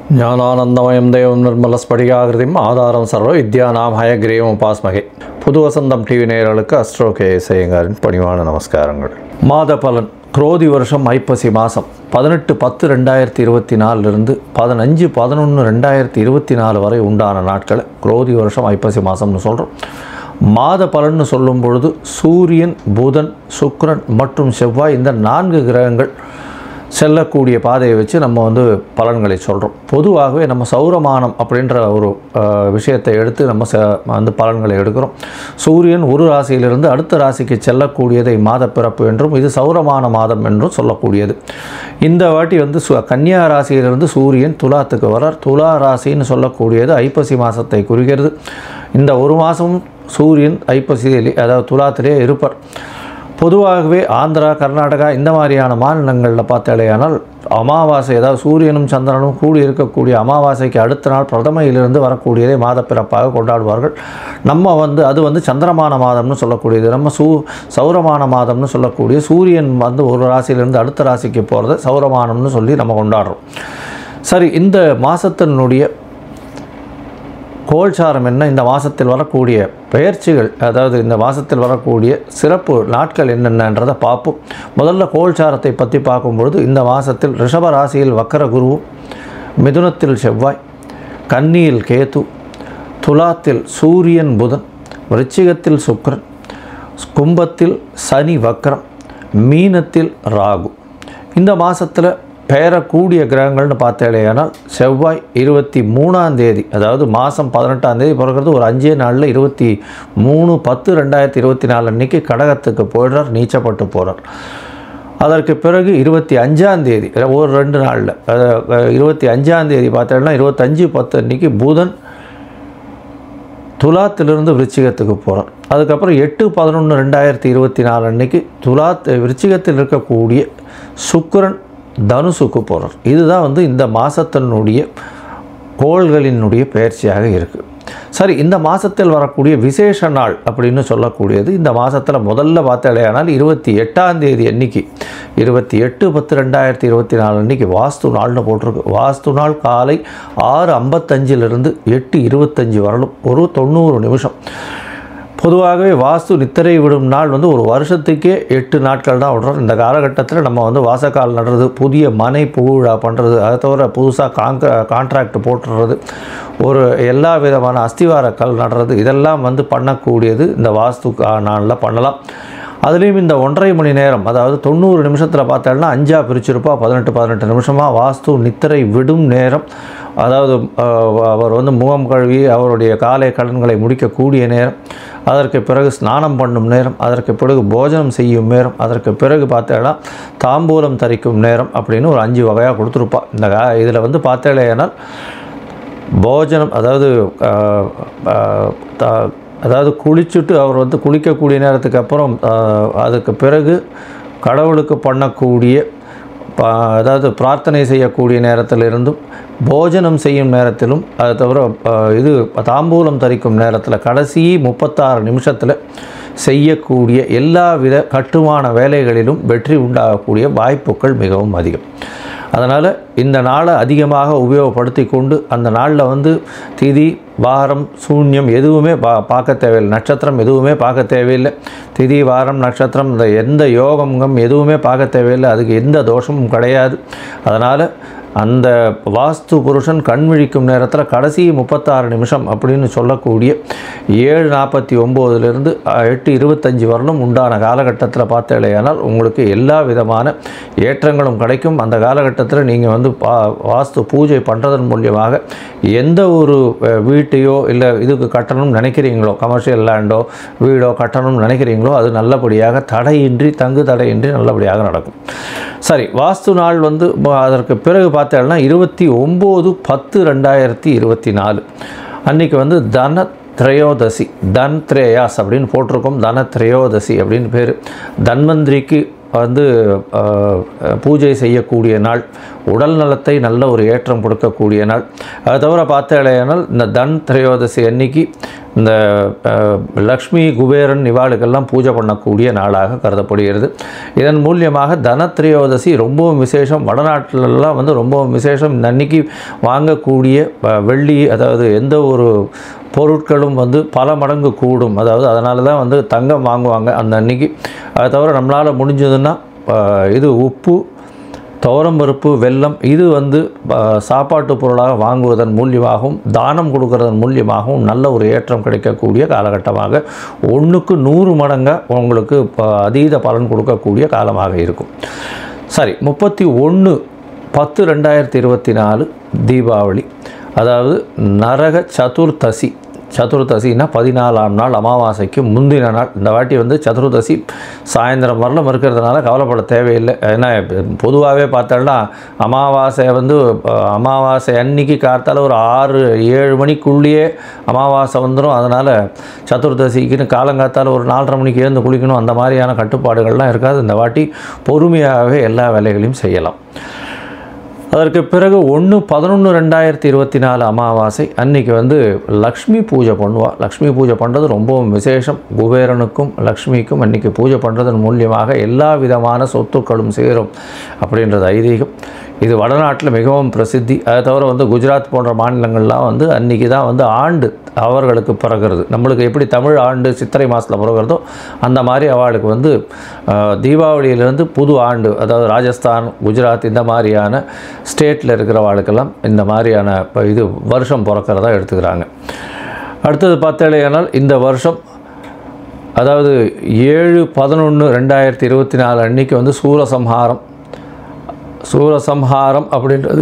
ஞானானந்தமயம் தேவம் நிர்மலஸ்படிகாகிருதிம் ஆதாரம் சர்வ வித்யானாம் ஹயக்ரீவம் உபாஸ்மகே புது வசந்தம் டிவி நேயர்களுக்கு அஸ்ட்ரோ கே இசையங்காரின் பணிவான நமஸ்காரங்கள் மாத பலன் குரோதி வருஷம் ஐப்பசி மாதம் பதினெட்டு பத்து ரெண்டாயிரத்தி இருபத்தி நாலுலேருந்து பதினஞ்சு பதினொன்று ரெண்டாயிரத்தி இருபத்தி நாலு வரை உண்டான நாட்களை குரோதி வருஷம் ஐப்பசி மாதம்னு சொல்கிறோம் மாத பலன்னு சொல்லும் பொழுது சூரியன் புதன் சுக்கிரன் மற்றும் செவ்வாய் இந்த நான்கு கிரகங்கள் செல்லக்கூடிய பாதையை வச்சு நம்ம வந்து பலன்களை சொல்கிறோம் பொதுவாகவே நம்ம சௌரமானம் அப்படின்ற ஒரு அஹ், விஷயத்தை எடுத்து நம்ம ச வந்து பலன்களை எடுக்கிறோம் சூரியன் ஒரு ராசியிலிருந்து அடுத்த ராசிக்கு செல்லக்கூடியதை மாத பிறப்பு என்றும் இது சௌரமான மாதம் என்றும் சொல்லக்கூடியது இந்த வாட்டி வந்து சு கன்னியா ராசியிலிருந்து சூரியன் துலாத்துக்கு வரார் துலா ராசின்னு சொல்லக்கூடியது ஐப்பசி மாதத்தை குறிக்கிறது இந்த ஒரு மாதமும் சூரியன் ஐப்பசியிலே அதாவது துலாத்திலே இருப்பார் பொதுவாகவே ஆந்திரா கர்நாடகா இந்த மாதிரியான மாநிலங்களில் பார்த்தாலேயானால் அமாவாசை அதாவது சூரியனும் சந்திரனும் கூடி இருக்கக்கூடிய அமாவாசைக்கு அடுத்த நாள் பிரதமையிலிருந்து வரக்கூடியதை மாதப்பிறப்பாக கொண்டாடுவார்கள் நம்ம வந்து அது வந்து சந்திரமான மாதம்னு சொல்லக்கூடியது நம்ம சூ சௌரமான மாதம்னு சொல்லக்கூடிய சூரியன் வந்து ஒரு ராசியிலிருந்து அடுத்த ராசிக்கு போகிறத சௌரமானம்னு சொல்லி நம்ம கொண்டாடுறோம் சரி இந்த மாதத்தினுடைய கோல்சாரம் என்ன இந்த மாதத்தில் வரக்கூடிய பெயர்ச்சிகள் அதாவது இந்த மாதத்தில் வரக்கூடிய சிறப்பு நாட்கள் என்னென்னன்றதை பார்ப்போம் முதல்ல கோல்சாரத்தை பற்றி பார்க்கும்பொழுது இந்த மாதத்தில் ரிஷப ராசியில் வக்கர குருவும் மிதுனத்தில் செவ்வாய் கன்னியில் கேது துலாத்தில் சூரியன் புதன் விருச்சிகத்தில் சுக்கிரன் கும்பத்தில் சனி வக்ரம் மீனத்தில் ராகு இந்த மாதத்தில் பெயரக்கூடிய கிரகங்கள்னு பார்த்தேலையானால் செவ்வாய் இருபத்தி மூணாம் தேதி அதாவது மாதம் பதினெட்டாம் தேதி பிறக்கிறது ஒரு அஞ்சே நாளில் இருபத்தி மூணு பத்து ரெண்டாயிரத்தி இருபத்தி நாலு அன்றைக்கி கடகத்துக்கு போயிடுறார் நீச்சப்பட்டு போகிறார் அதற்கு பிறகு இருபத்தி அஞ்சாம் தேதி ஒரு ரெண்டு நாளில் இருபத்தி அஞ்சாம் தேதி பார்த்தோம்னா இருபத்தஞ்சு பத்து அன்றைக்கி புதன் துலாத்திலிருந்து விருச்சிகத்துக்கு போகிறார் அதுக்கப்புறம் எட்டு பதினொன்று ரெண்டாயிரத்தி இருபத்தி நாலு அன்னைக்கு துலாத் விருச்சிகத்தில் இருக்கக்கூடிய சுக்கிரன் தனுசுக்கு போகிறார் இதுதான் வந்து இந்த மாதத்தினுடைய கோள்களினுடைய பயிற்சியாக இருக்குது சரி இந்த மாதத்தில் வரக்கூடிய விசேஷ நாள் அப்படின்னு சொல்லக்கூடியது இந்த மாதத்தில் முதல்ல பார்த்தாலேயானால் இருபத்தி எட்டாம் தேதி அன்னைக்கு இருபத்தி எட்டு பத்து ரெண்டாயிரத்தி இருபத்தி நாலு அன்னைக்கு வாஸ்து நாள்னு போட்டிருக்கு வாஸ்து நாள் காலை ஆறு ஐம்பத்தஞ்சிலிருந்து எட்டு இருபத்தஞ்சி வரலும் ஒரு தொண்ணூறு நிமிஷம் பொதுவாகவே வாஸ்து நித்திரை விடும் நாள் வந்து ஒரு வருஷத்துக்கே எட்டு நாட்கள் தான் விடுறோம் இந்த காலகட்டத்தில் நம்ம வந்து வாசக்கால் நடுறது புதிய மனை புகுழா பண்ணுறது அதை தவிர புதுசாக காங்க கான்ட்ராக்ட் போட்டுறது ஒரு எல்லா விதமான அஸ்திவார கல் நடுறது இதெல்லாம் வந்து பண்ணக்கூடியது இந்த வாஸ்து கா- நாளில் பண்ணலாம் அதுலேயும் இந்த ஒன்றரை மணி நேரம் அதாவது தொண்ணூறு நிமிஷத்தில் பார்த்தோம்னா அஞ்சா பிரிச்சிருப்பா பதினெட்டு பதினெட்டு நிமிஷமாக வாஸ்து நித்திரை விடும் நேரம் அதாவது அஹ், அவர் வந்து முகம் கழுவி அவருடைய காலை கடன்களை முடிக்கக்கூடிய நேரம் அதற்கு பிறகு ஸ்நானம் பண்ணும் நேரம் அதற்கு பிறகு போஜனம் செய்யும் நேரம் அதற்கு பிறகு பார்த்தேன்னா தாம்பூலம் தரிக்கும் நேரம் அப்படின்னு ஒரு அஞ்சு வகையாக கொடுத்துருப்பா இந்த கா இதில் வந்து பார்த்தேனால் போஜனம் அதாவது ஆஹ், ஆஹ், த- அதாவது குளிச்சுட்டு அவர் வந்து குளிக்கக்கூடிய நேரத்துக்கு அப்புறம் ஆஹ், அதுக்கு பிறகு கடவுளுக்கு பண்ணக்கூடிய பா- அதாவது பிரார்த்தனை செய்யக்கூடிய நேரத்திலிருந்தும் போஜனம் செய்யும் நேரத்திலும் அது தவிர ஆஹ், இது தாம்பூலம் தரிக்கும் நேரத்தில் கடைசி முப்பத்தாறு நிமிஷத்தில் செய்யக்கூடிய எல்லா வித கட்டுமான வேலைகளிலும் வெற்றி உண்டாகக்கூடிய வாய்ப்புகள் மிகவும் அதிகம் அதனால் இந்த நாளை அதிகமாக உபயோகப்படுத்தி கொண்டு அந்த நாளில் வந்து திதி வாரம் சூன்யம் எதுவுமே பா பார்க்க தேவையில்லை நட்சத்திரம் எதுவுமே பார்க்க தேவையில்லை திதி வாரம் நட்சத்திரம் இந்த எந்த யோகம்ங்கம் எதுவுமே பார்க்க தேவையில்லை அதுக்கு எந்த தோஷமும் கிடையாது அதனால் அந்த வாஸ்து புருஷன் கண் விழிக்கும் நேரத்தில் கடைசி முப்பத்தாறு நிமிஷம் அப்படின்னு சொல்லக்கூடிய ஏழு நாற்பத்தி ஒம்போதுலேருந்து எட்டு இருபத்தஞ்சி வரலும் உண்டான காலகட்டத்தில் பார்த்தேலையானால் உங்களுக்கு எல்லா விதமான ஏற்றங்களும் கிடைக்கும் அந்த காலகட்டத்தில் நீங்கள் வந்து பா வாஸ்து பூஜை பண்ணுறதன் மூலியமாக எந்த ஒரு அஹ், வீட்டையோ இல்லை இதுக்கு கட்டணும்னு நினைக்கிறீங்களோ கமர்ஷியல் லேண்டோ வீடோ கட்டணும்னு நினைக்கிறீங்களோ அது நல்லபடியாக தடையின்றி தங்கு தடையின்றி நல்லபடியாக நடக்கும் சரி வாஸ்து நாள் வந்து ம- அதற்கு பிறகு பார்த்தேன்னா இருபத்தி ஒம்பது பத்து ரெண்டாயிரத்தி இருபத்தி நாலு அன்றைக்கி வந்து தன திரையோதசி தன் திரேயாஸ் அப்படின்னு போட்டிருக்கோம் தன திரையோதசி அப்படின்னு பேர் தன்வந்திரிக்கு வந்து ஆஹ், பூஜை செய்யக்கூடிய நாள் உடல் நலத்தை நல்ல ஒரு ஏற்றம் கொடுக்கக்கூடிய நாள் அது தவிர பார்த்தாலேயானால் இந்த தன் திரையோதசி அன்னைக்கு இந்த அஹ், லக்ஷ்மி குபேரன் இவாளுக்கெல்லாம் பூஜை பண்ணக்கூடிய நாளாக கருதப்படுகிறது இதன் மூலியமாக தனத்திரையோதசி ரொம்பவும் விசேஷம் வடநாட்டிலெல்லாம் வந்து ரொம்பவும் விசேஷம் இந்த அன்னைக்கு வாங்கக்கூடிய அஹ், வெள்ளி அதாவது எந்த ஒரு பொருட்களும் வந்து பல மடங்கு கூடும் அதாவது அதனால தான் வந்து தங்கம் வாங்குவாங்க அந்த அன்னைக்கு அது தவிர நம்மளால் முடிஞ்சதுன்னா அஹ், இது உப்பு துவரம்பருப்பு வெல்லம் இது வந்து அஹ், சாப்பாட்டு பொருளாக வாங்குவதன் மூலியமாகவும் தானம் கொடுக்கறதன் மூலியமாகவும் நல்ல ஒரு ஏற்றம் கிடைக்கக்கூடிய காலகட்டமாக ஒன்றுக்கு நூறு மடங்காக உங்களுக்கு ப- அதீத பலன் கொடுக்கக்கூடிய காலமாக இருக்கும் சரி முப்பத்தி ஒன்று பத்து ரெண்டாயிரத்தி இருபத்தி நாலு தீபாவளி அதாவது நரக சதுர்த்தசி சதுர்தசின்னா பதினாலாம் நாள் அமாவாசைக்கு முந்தின நாள் இந்த வாட்டி வந்து சதுர்தசி சாயந்தரம் வரலும் இருக்கிறதுனால கவலைப்பட தேவையில்லை ஏன்னா பொதுவாகவே பார்த்தோம்னா அமாவாசை வந்து அஹ், அமாவாசை அன்னைக்கு காத்தால ஒரு ஆறு ஏழு மணிக்குள்ளேயே அமாவாசை வந்துடும் அதனால் சதுர்தசிக்குன்னு காலங்காத்தால ஒரு நாலரை மணிக்கு எழுந்து குளிக்கணும் அந்த மாதிரியான கட்டுப்பாடுகள்லாம் இருக்காது இந்த வாட்டி பொறுமையாகவே எல்லா வேலைகளையும் செய்யலாம் அதற்கு பிறகு ஒன்று பதினொன்று ரெண்டாயிரத்தி இருபத்தி நாலு அமாவாசை அன்னைக்கு வந்து லக்ஷ்மி பூஜை பண்ணுவா லக்ஷ்மி பூஜை பண்ணுறது ரொம்பவும் விசேஷம் குபேரனுக்கும் லக்ஷ்மிக்கும் அன்னைக்கு பூஜை பண்ணுறதன் மூலியமாக எல்லா விதமான சொத்துக்களும் சேரும் அப்படின்றது ஐதீகம் இது வடநாட்டில் மிகவும் பிரசித்தி அதை தவிர வந்து குஜராத் போன்ற மாநிலங்கள்லாம் வந்து அன்றைக்கி தான் வந்து ஆண்டு அவர்களுக்கு பிறகுறது நம்மளுக்கு எப்படி தமிழ் ஆண்டு சித்திரை மாதத்தில் பிறகுறதோ அந்த மாதிரி அவளுக்கு வந்து அஹ், தீபாவளியிலேருந்து புது ஆண்டு அதாவது ராஜஸ்தான் குஜராத் இந்த மாதிரியான ஸ்டேட்டில் இருக்கிறவாளுக்கெல்லாம் இந்த மாதிரியான இப்ப இது வருஷம் பிறக்கிறதா எடுத்துக்கிறாங்க அடுத்தது பார்த்தேனால் இந்த வருஷம் அதாவது ஏழு பதினொன்று ரெண்டாயிரத்தி இருபத்தி நாலு அன்னைக்கு வந்து சூரசம்ஹாரம் சூரசம்ஹாரம் அப்படின்றது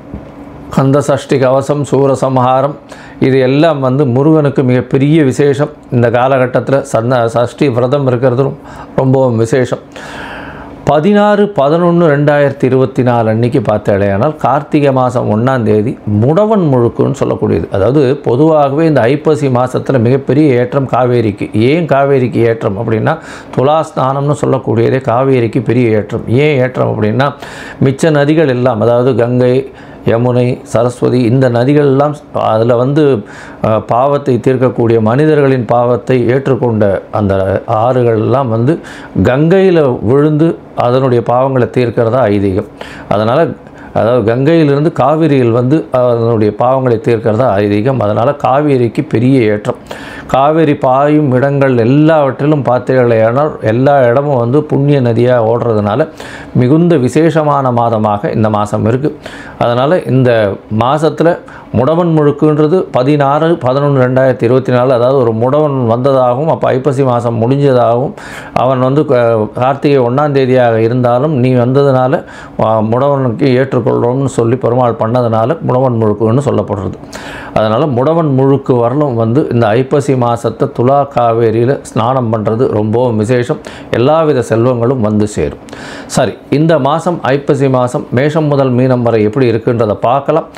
கந்த சஷ்டி கவசம் சூரசம்ஹாரம் இது எல்லாம் வந்து முருகனுக்கு மிகப்பெரிய விசேஷம் இந்த காலகட்டத்தில் சந்த சஷ்டி விரதம் இருக்கிறதும் ரொம்பவும் விசேஷம் பதினாறு பதினொன்று ரெண்டாயிரத்தி இருபத்தி நாலு அன்னைக்கு பார்த்தாலேயானால் கார்த்திகை மாதம் ஒன்றாம் தேதி முடவன் முழுக்குன்னு சொல்லக்கூடியது அதாவது பொதுவாகவே இந்த ஐப்பசி மாதத்தில் மிகப்பெரிய ஏற்றம் காவேரிக்கு ஏன் காவேரிக்கு ஏற்றம் அப்படின்னா துலா ஸ்நானம்னு சொல்லக்கூடியதே காவேரிக்கு பெரிய ஏற்றம் ஏன் ஏற்றம் அப்படின்னா மிச்ச நதிகள் எல்லாம் அதாவது கங்கை யமுனை சரஸ்வதி இந்த நதிகள் எல்லாம் அதில் வந்து அஹ், பாவத்தை தீர்க்கக்கூடிய மனிதர்களின் பாவத்தை ஏற்றுக்கொண்ட அந்த ஆறுகள் எல்லாம் வந்து கங்கையில் விழுந்து அதனுடைய பாவங்களை தீர்க்கிறதா ஐதீகம் அதனால் அதாவது கங்கையிலிருந்து காவிரியில் வந்து அதனுடைய பாவங்களை தீர்க்கிறதா ஐதீகம் அதனால் காவேரிக்கு பெரிய ஏற்றம் காவேரி பாயும் இடங்கள் எல்லாவற்றிலும் பார்த்தீர்களேனால் எல்லா இடமும் வந்து புண்ணிய நதியாக ஓடுறதுனால மிகுந்த விசேஷமான மாதமாக இந்த மாதம் இருக்குது அதனால் இந்த மாதத்தில் முடவன் முழுக்குன்றது பதினாறு பதினொன்று ரெண்டாயிரத்தி இருபத்தி நாலு அதாவது ஒரு முடவன் வந்ததாகவும் அப்போ ஐப்பசி மாதம் முடிஞ்சதாகவும் அவன் வந்து க- கார்த்திகை ஒன்றாம் தேதியாக இருந்தாலும் நீ வந்ததுனால ஆ, முடவனுக்கு ஏற்றுக்கொள்கிறோம்னு சொல்லி பெருமாள் பண்ணதுனால முடவன் முழுக்குன்னு சொல்லப்படுறது அதனால் முடவன் முழுக்கு வரலும் வந்து இந்த ஐப்பசி மாதத்தை துலா காவேரியில் ஸ்நானம் பண்ணுறது ரொம்பவும் விசேஷம் எல்லாவித செல்வங்களும் வந்து சேரும் சரி இந்த மாதம் ஐப்பசி மாதம் மேஷம் முதல் மீனம் வரை எப்படி இருக்குன்றதை பார்க்கலாம்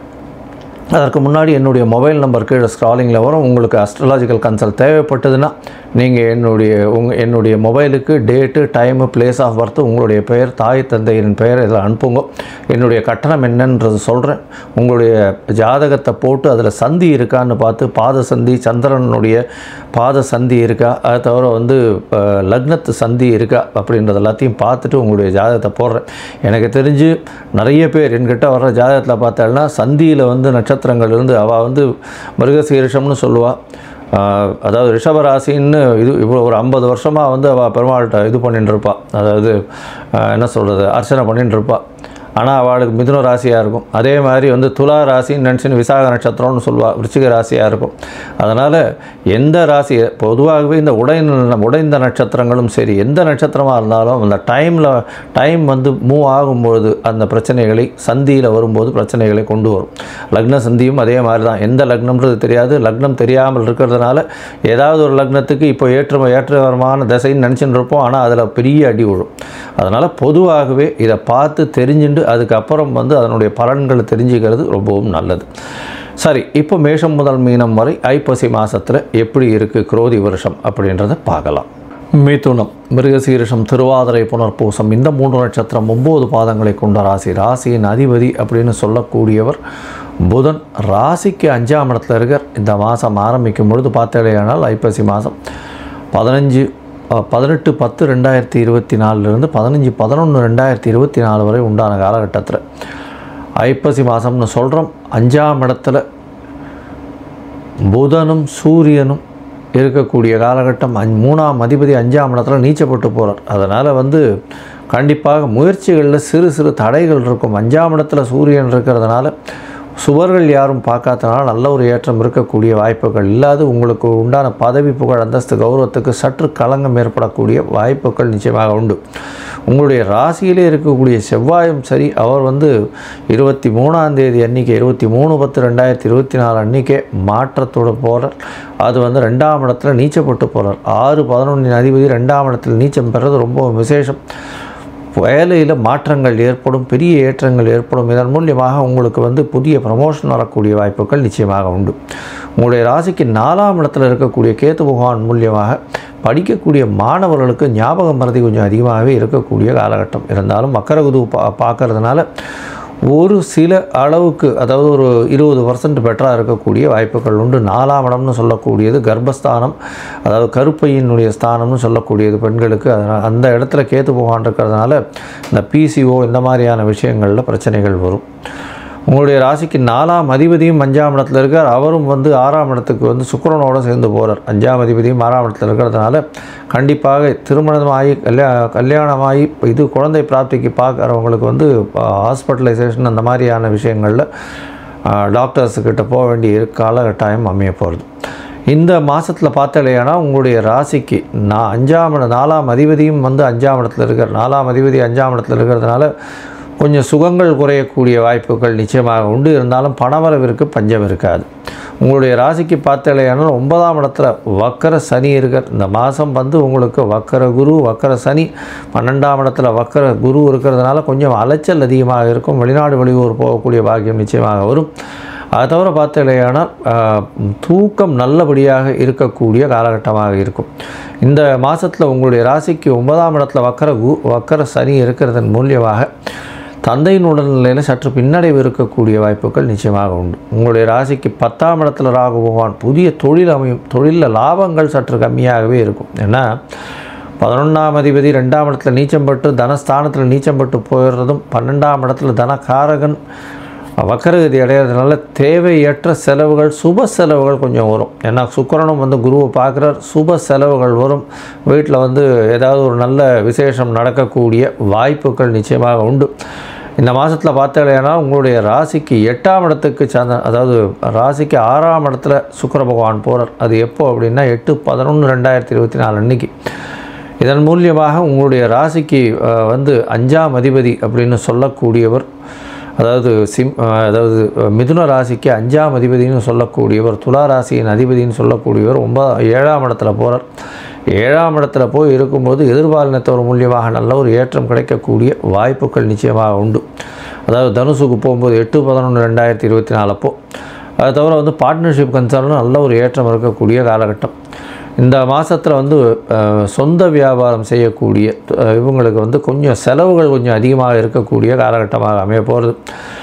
அதற்கு முன்னாடி என்னுடைய மொபைல் நம்பர் கீழே ஸ்க்ராலிங்கில் வரும் உங்களுக்கு அஸ்ட்ராலாஜிக்கல் கன்சல்ட் தேவைப்பட்டதுன்னா நீங்கள் என்னுடைய உங்க என்னுடைய மொபைலுக்கு date time place of birth உங்களுடைய பெயர் தாய் தந்தையின் பெயர் இதில் அனுப்புங்க என்னுடைய கட்டணம் என்னன்றது சொல்கிறேன் உங்களுடைய ஜாதகத்தை போட்டு அதில் சந்தி இருக்கான்னு பார்த்து பாத சந்தி சந்திரனுடைய பாத சந்தி இருக்கா அதை தவிர வந்து அஹ், லக்னத்து சந்தி இருக்கா அப்படின்றது எல்லாத்தையும் பார்த்துட்டு உங்களுடைய ஜாதகத்தை போடுறேன் எனக்கு தெரிஞ்சு நிறைய பேர் என்கிட்ட வர்ற ஜாதகத்தில் பார்த்தோம்னா சந்தியில் வந்து நட்சத்திரங்கள் இருந்து அவள் வந்து மிருகசீரிஷம்னு சொல்லுவாள் ஆஹ் அதாவது ரிஷபராசின்னு இது இவ்வளோ ஒரு ஐம்பது வருஷமாக வந்து அவள் பெருமாள்கிட்ட இது பண்ணிட்டு இருப்பா அதாவது ஆஹ் என்ன சொல்கிறது அர்ச்சனை பண்ணிட்டு இருப்பா ஆனால் அவளுக்கு மிதுன ராசியாக இருக்கும் அதே மாதிரி வந்து துலா ராசின்னு நினச்சின்னு விசாக நட்சத்திரம்னு சொல்லுவாள் விருச்சிக ராசியாக இருக்கும் அதனால் எந்த ராசி பொதுவாகவே இந்த உடைந்த உடைந்த நட்சத்திரங்களும் சரி எந்த நட்சத்திரமாக இருந்தாலும் அந்த டைமில் டைம் வந்து மூவ் ஆகும்பொழுது அந்த பிரச்சனைகளை சந்தியில் வரும்போது பிரச்சனைகளை கொண்டு வரும் லக்ன சந்தியும் அதே மாதிரி தான் எந்த லக்னம்ன்றது தெரியாது லக்னம் தெரியாமல் இருக்கிறதுனால ஏதாவது ஒரு லக்னத்துக்கு இப்போ ஏற்ற ஏற்றவரமான திசைன்னு நினச்சிட்டு இருப்போம் ஆனால் அதில் பெரிய அடி விழும் அதனால் பொதுவாகவே இதை பார்த்து தெரிஞ்சுட்டு அதுக்கப்புறம் வந்து அதனுடைய பலன்களை தெரிஞ்சுக்கிறது ரொம்பவும் நல்லது சரி இப்போ மேஷம் முதல் மீனம் வரை ஐப்பசி மாதத்தில் எப்படி இருக்குது குரோதி வருஷம் அப்படின்றத பார்க்கலாம் மிதுனம் மிருகசீரிஷம் திருவாதிரை புனர்பூசம் இந்த மூன்று நட்சத்திரம் ஒம்பது பாதங்களை கொண்ட ராசி ராசியின் அதிபதி அப்படின்னு சொல்லக்கூடியவர் புதன் ராசிக்கு அஞ்சாம் இடத்துல இருக்கார் இந்த மாதம் ஆரம்பிக்கும் பொழுது பார்த்தேனால் ஐப்பசி மாதம் பதினஞ்சு அஹ், பதினெட்டு பத்து ரெண்டாயிரத்தி இருபத்தி நாலுலேருந்து பதினஞ்சு பதினொன்று ரெண்டாயிரத்தி இருபத்தி நாலு வரை உண்டான காலகட்டத்தில் ஐப்பசி மாதம்னு சொல்கிறோம் அஞ்சாம் இடத்துல புதனும் சூரியனும் இருக்கக்கூடிய காலகட்டம் அஞ் மூணாம் அதிபதி அஞ்சாம் இடத்துல நீச்சப்பட்டு போகிறார் அதனால் வந்து கண்டிப்பாக முயற்சிகளில் சிறு சிறு தடைகள் இருக்கும் அஞ்சாம் இடத்துல சூரியன் இருக்கிறதுனால சுவர்கள் யாரும் பார்க்காதனால நல்ல ஒரு ஏற்றம் இருக்கக்கூடிய வாய்ப்புகள் இல்லாது உங்களுக்கு உண்டான பதவி புகழ் அந்தஸ்து கௌரவத்துக்கு சற்று களங்கம் ஏற்படக்கூடிய வாய்ப்புகள் நிச்சயமாக உண்டு உங்களுடைய ராசியிலே இருக்கக்கூடிய செவ்வாயும் சரி அவர் வந்து இருபத்தி மூணாம் தேதி அன்றைக்கி இருபத்தி மூணு பத்து ரெண்டாயிரத்தி இருபத்தி நாலு அன்றைக்கே மாற்றத்தோடு போகிறார் அது வந்து ரெண்டாம் இடத்துல நீச்சப்பட்டு போகிறார் ஆறு பதினொன்றின் அதிபதி ரெண்டாம் இடத்துல நீச்சம் பெறது ரொம்ப விசேஷம் வேலையில் மாற்றங்கள் ஏற்படும் பெரிய ஏற்றங்கள் ஏற்படும் இதன் மூலியமாக உங்களுக்கு வந்து புதிய ப்ரமோஷன் வரக்கூடிய வாய்ப்புகள் நிச்சயமாக உண்டு உங்களுடைய ராசிக்கு நாலாம் இடத்துல இருக்கக்கூடிய கேத்து பகவான் மூலியமாக படிக்கக்கூடிய மாணவர்களுக்கு ஞாபக மறதி கொஞ்சம் அதிகமாகவே இருக்கக்கூடிய காலகட்டம் இருந்தாலும் மக்கரகுது பா பார்க்கறதுனால ஒரு சில அளவுக்கு அதாவது ஒரு இருபது பர்சன்ட் பெட்டராக இருக்கக்கூடிய வாய்ப்புகள் உண்டு நாலாம் இடம்னு சொல்லக்கூடியது கர்ப்பஸ்தானம் அதாவது கருப்பையினுடைய ஸ்தானம்னு சொல்லக்கூடியது பெண்களுக்கு அதனால் அந்த இடத்துல கேத்து போகான் இருக்கிறதுனால இந்த பிசிஓ இந்த மாதிரியான விஷயங்களில் பிரச்சனைகள் வரும் உங்களுடைய ராசிக்கு நாலாம் அதிபதியும் அஞ்சாம் இடத்துல இருக்கார் அவரும் வந்து ஆறாம் இடத்துக்கு வந்து சுக்கிரனோட சேர்ந்து போகிறார் அஞ்சாம் அதிபதியும் ஆறாம் இடத்துல இருக்கிறதுனால கண்டிப்பாக திருமணமாகி கல்யா கல்யாணமாகி இது குழந்தை பிராப்திக்கு பார்க்குறவங்களுக்கு வந்து ஹாஸ்பிட்டலைசேஷன் அந்த மாதிரியான விஷயங்களில் டாக்டர்ஸுக்கிட்ட போக வேண்டிய இரு காலகட்டாயம் அமைய போகிறது இந்த மாதத்தில் பார்த்தாலேனா உங்களுடைய ராசிக்கு நான் அஞ்சாம் இடம் நாலாம் அதிபதியும் வந்து அஞ்சாம் இடத்துல இருக்கார் நாலாம் அதிபதி அஞ்சாம் இடத்துல இருக்கிறதுனால கொஞ்சம் சுகங்கள் குறையக்கூடிய வாய்ப்புகள் நிச்சயமாக உண்டு இருந்தாலும் பணவரவிற்கு பஞ்சம் இருக்காது உங்களுடைய ராசிக்கு பார்த்தாலேயானால் ஒன்பதாம் இடத்துல வக்கர சனி இருக்கார் இந்த மாதம் வந்து உங்களுக்கு வக்கர குரு வக்கர சனி பன்னெண்டாம் இடத்துல வக்கர குரு இருக்கிறதுனால கொஞ்சம் அலைச்சல் அதிகமாக இருக்கும் வெளிநாடு வெளியூர் போகக்கூடிய பாக்கியம் நிச்சயமாக வரும் அதை தவிர பார்த்தலையானால் தூக்கம் நல்லபடியாக இருக்கக்கூடிய காலகட்டமாக இருக்கும் இந்த மாதத்தில் உங்களுடைய ராசிக்கு ஒன்பதாம் இடத்துல வக்கர கு வக்கர சனி இருக்கிறதன் மூலியமாக தந்தையின் உடல்நிலையில் சற்று பின்னடைவு இருக்கக்கூடிய வாய்ப்புகள் நிச்சயமாக உண்டு உங்களுடைய ராசிக்கு பத்தாம் இடத்துல ராகு பகவான் புதிய தொழில் அமையும் தொழிலில் லாபங்கள் சற்று கம்மியாகவே இருக்கும் ஏன்னா பதினொன்றாம் அதிபதி ரெண்டாம் இடத்துல நீச்சம் பட்டு தனஸ்தானத்தில் நீச்சம் பட்டு போயிடுறதும் பன்னெண்டாம் இடத்துல தனகாரகன் வக்கரகதி அடையிறதுனால தேவையற்ற செலவுகள் சுப செலவுகள் கொஞ்சம் வரும் ஏன்னா சுக்கிரனும் வந்து குருவை பார்க்குறார் சுப செலவுகள் வரும் வீட்டில் வந்து ஏதாவது ஒரு நல்ல விசேஷம் நடக்கக்கூடிய வாய்ப்புகள் நிச்சயமாக உண்டு இந்த மாதத்தில் பார்த்தீங்கன்னா உங்களுடைய ராசிக்கு எட்டாம் இடத்துக்கு சந்த அதாவது ராசிக்கு ஆறாம் இடத்துல சுக்கிர பகவான் போகிறார் அது எப்போ அப்படின்னா எட்டு பதினொன்று ரெண்டாயிரத்தி இருபத்தி நாலு அன்னைக்கு இதன் மூலியமாக உங்களுடைய ராசிக்கு அஹ், வந்து அஞ்சாம் அதிபதி அப்படின்னு சொல்லக்கூடியவர் அதாவது சிம் அஹ், அதாவது அஹ், மிதுன ராசிக்கு அஞ்சாம் அதிபதினு சொல்லக்கூடியவர் துலா ராசியின் அதிபதினு சொல்லக்கூடியவர் ஒன்ப ஏழாம் இடத்துல போகிறார் ஏழாம் இடத்துல போய் இருக்கும்போது எதிர்பாலினத்தவர் மூலியமாக நல்ல ஒரு ஏற்றம் கிடைக்கக்கூடிய வாய்ப்புகள் நிச்சயமாக உண்டு அதாவது தனுசுக்கு போகும்போது எட்டு பதினொன்று ரெண்டாயிரத்தி இருபத்தி நாலு அப்போ அது தவிர வந்து பார்ட்னர்ஷிப் கன்சர்னும் நல்ல ஒரு ஏற்றம் இருக்கக்கூடிய காலகட்டம் இந்த மாதத்தில் வந்து அஹ், சொந்த வியாபாரம் செய்யக்கூடிய அஹ், இவங்களுக்கு வந்து கொஞ்சம் செலவுகள் கொஞ்சம் அதிகமாக இருக்கக்கூடிய காலகட்டமாக அமைய போகிறது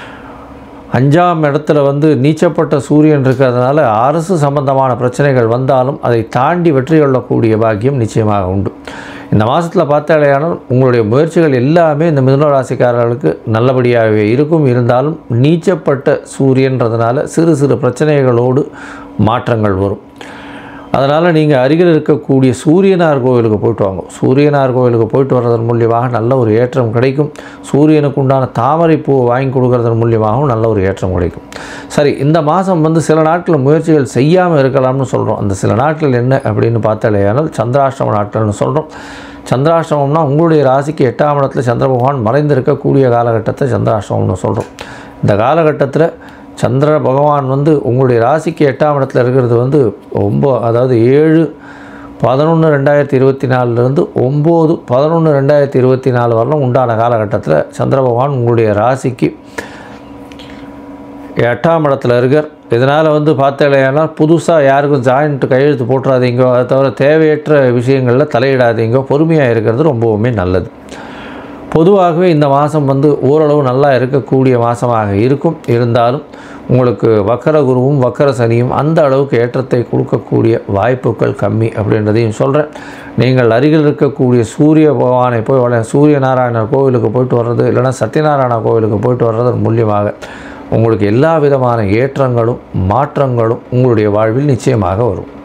அஞ்சாம் இடத்துல வந்து நீச்சப்பட்ட சூரியன் இருக்கிறதுனால அரசு சம்பந்தமான பிரச்சனைகள் வந்தாலும் அதை தாண்டி வெற்றி கொள்ளக்கூடிய பாக்கியம் நிச்சயமாக உண்டு இந்த மாதத்தில் பார்த்தாலேயானால் உங்களுடைய முயற்சிகள் எல்லாமே இந்த மிதுன ராசிக்காரர்களுக்கு நல்லபடியாகவே இருக்கும் இருந்தாலும் நீச்சப்பட்ட சூரியன்றதுனால சிறு சிறு பிரச்சனைகளோடு மாற்றங்கள் வரும் அதனால் நீங்கள் அருகில் இருக்கக்கூடிய சூரியனார் கோவிலுக்கு போயிட்டு வாங்க சூரியனார் கோவிலுக்கு போயிட்டு வர்றதன் மூலியமாக நல்ல ஒரு ஏற்றம் கிடைக்கும் சூரியனுக்கு உண்டான தாமரை பூ வாங்கி கொடுக்கறதன் மூலியமாகவும் நல்ல ஒரு ஏற்றம் கிடைக்கும் சரி இந்த மாதம் வந்து சில நாட்கள் முயற்சிகள் செய்யாமல் இருக்கலாம்னு சொல்கிறோம் அந்த சில நாட்கள் என்ன அப்படின்னு பார்த்தாலேயானால் சந்திராஷ்டம நாட்கள்னு சொல்கிறோம் சந்திராஷ்டமம்னா உங்களுடைய ராசிக்கு எட்டாம் இடத்துல சந்திர பகவான் மறைந்திருக்கக்கூடிய காலகட்டத்தை சந்திராஷ்டமம்னு சொல்கிறோம் இந்த காலகட்டத்தில் சந்திர பகவான் வந்து உங்களுடைய ராசிக்கு எட்டாம் இடத்துல இருக்கிறது வந்து ஒம்போ அதாவது ஏழு பதினொன்று ரெண்டாயிரத்தி இருபத்தி நாலுலேருந்து ஒம்பது பதினொன்று ரெண்டாயிரத்தி இருபத்தி நாலு வரலும் உண்டான காலகட்டத்தில் சந்திர பகவான் உங்களுடைய ராசிக்கு எட்டாம் இடத்துல இருக்கார் இதனால் வந்து பார்த்தீங்கன்னா புதுசாக யாருக்கும் ஜாயின்ட் கையெழுத்து போட்டுறாதீங்கோ அதை தவிர தேவையற்ற விஷயங்களில் தலையிடாதீங்கோ பொறுமையாக இருக்கிறது ரொம்பவுமே நல்லது பொதுவாகவே இந்த மாதம் வந்து ஓரளவு நல்லா இருக்கக்கூடிய மாதமாக இருக்கும் இருந்தாலும் உங்களுக்கு வக்கர குருவும் வக்கர சனியும் அந்த அளவுக்கு ஏற்றத்தை கொடுக்கக்கூடிய வாய்ப்புகள் கம்மி அப்படின்றதையும் சொல்கிறேன் நீங்கள் அருகில் இருக்கக்கூடிய சூரிய பகவானை போய் வள சூரிய நாராயணர் கோவிலுக்கு போயிட்டு வர்றது இல்லைன்னா சத்யநாராயண கோவிலுக்கு போயிட்டு வர்றதன் மூலியமாக உங்களுக்கு எல்லா விதமான ஏற்றங்களும் மாற்றங்களும் உங்களுடைய வாழ்வில் நிச்சயமாக வரும்